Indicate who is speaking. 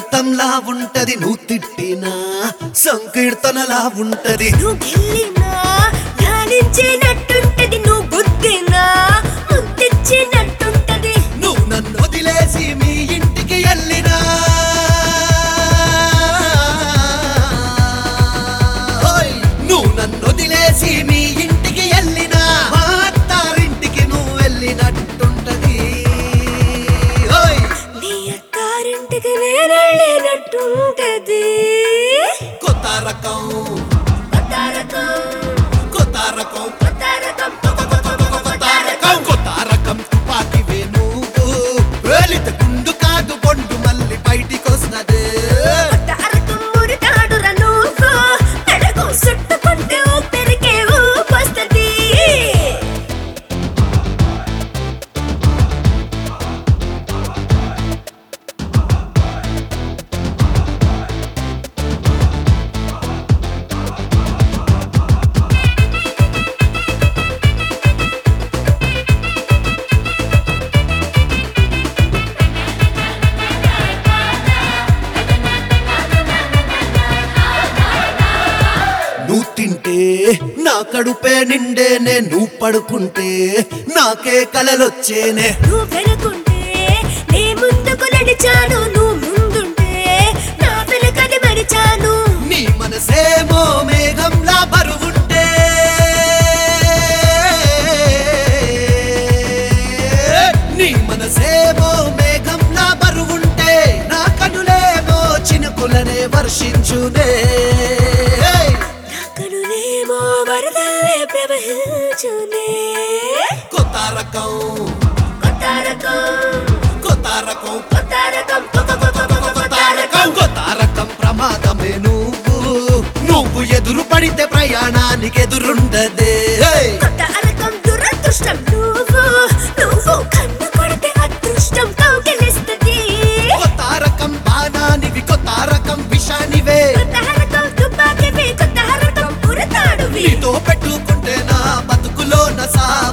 Speaker 1: సంగీతంలా ఉంటది నువ్వు తిట్టినా సంకీర్తనలా ఉంటది
Speaker 2: నువ్వు గిల్లినా ధ్యానించినట్టుంటది నువ్వు బుద్ధినా ముద్దిచ్చినట్టుంటది
Speaker 1: నువ్వు నన్ను వదిలేసి మీ ఇంటికి వెళ్ళినా ఓయ్! నువ్వు నన్ను వదిలేసి మీ ఇంటికి వెళ్ళినా మా అత్తారింటికి నువ్వు వెళ్ళినట్టుంటది ఓయ్!
Speaker 2: నీ అత్తారింటికి నేనెళ్ళినట్టుంటది
Speaker 1: కొత్త రకం
Speaker 2: కొత్త రకం
Speaker 1: కొత్త రకం
Speaker 2: కొత్త రకం
Speaker 1: కొత్త రకం కొత్త రకం తుపాకివే నువ్వు వేలిత గుండు కాదు బొండు మళ్ళీ బయటికి వస్తదే
Speaker 2: కొత్త రకం మురితాడురా నువ్వు మెడకు చుట్టుకుంటే ఊపిరికే ఊపొస్తది
Speaker 1: నువ్వు తింటే నా కడుపే నిండేనే నువ్వు పడుకుంటే నాకే కలలొచ్చేనే
Speaker 2: నువ్వు వెనుకుంటే నీ ముందుకు నడిచాను నువ్వు ముందుంటే నా వెనుకది మరిచాను
Speaker 1: నీ మనసేమో మేఘంలా బరువుంటే నీ మనసేమో మేఘంలా బరువుంటే నా కనులేమో చినుకులనే వర్షించునే
Speaker 2: నా కనులేమో వరదలే ప్రవహించునే
Speaker 1: కొత్త రకం
Speaker 2: కొత్త రకం
Speaker 1: కొత్త రకం
Speaker 2: కొత్త రకం కొత్త కొత్త కొత్త కొత్త రకం
Speaker 1: కొత్త రకం ప్రమాదమే నువ్వు నువ్వు ఎదురు పడితే ప్రయాణానికి ఎదురుండదే హే!
Speaker 2: కొత్త రకం దురదృష్టం నువ్వు నువ్వు కన్ను కొడితే అదృష్టం కౌగిలిస్తది
Speaker 1: కొత్త రకం బాణానివి కొత్త రకం విషానివే
Speaker 2: కొత్త రకం తుపాకివి కొత్త రకం పురతాడువి
Speaker 1: నీతో పెట్టుకుంటే నా బతుకులో నా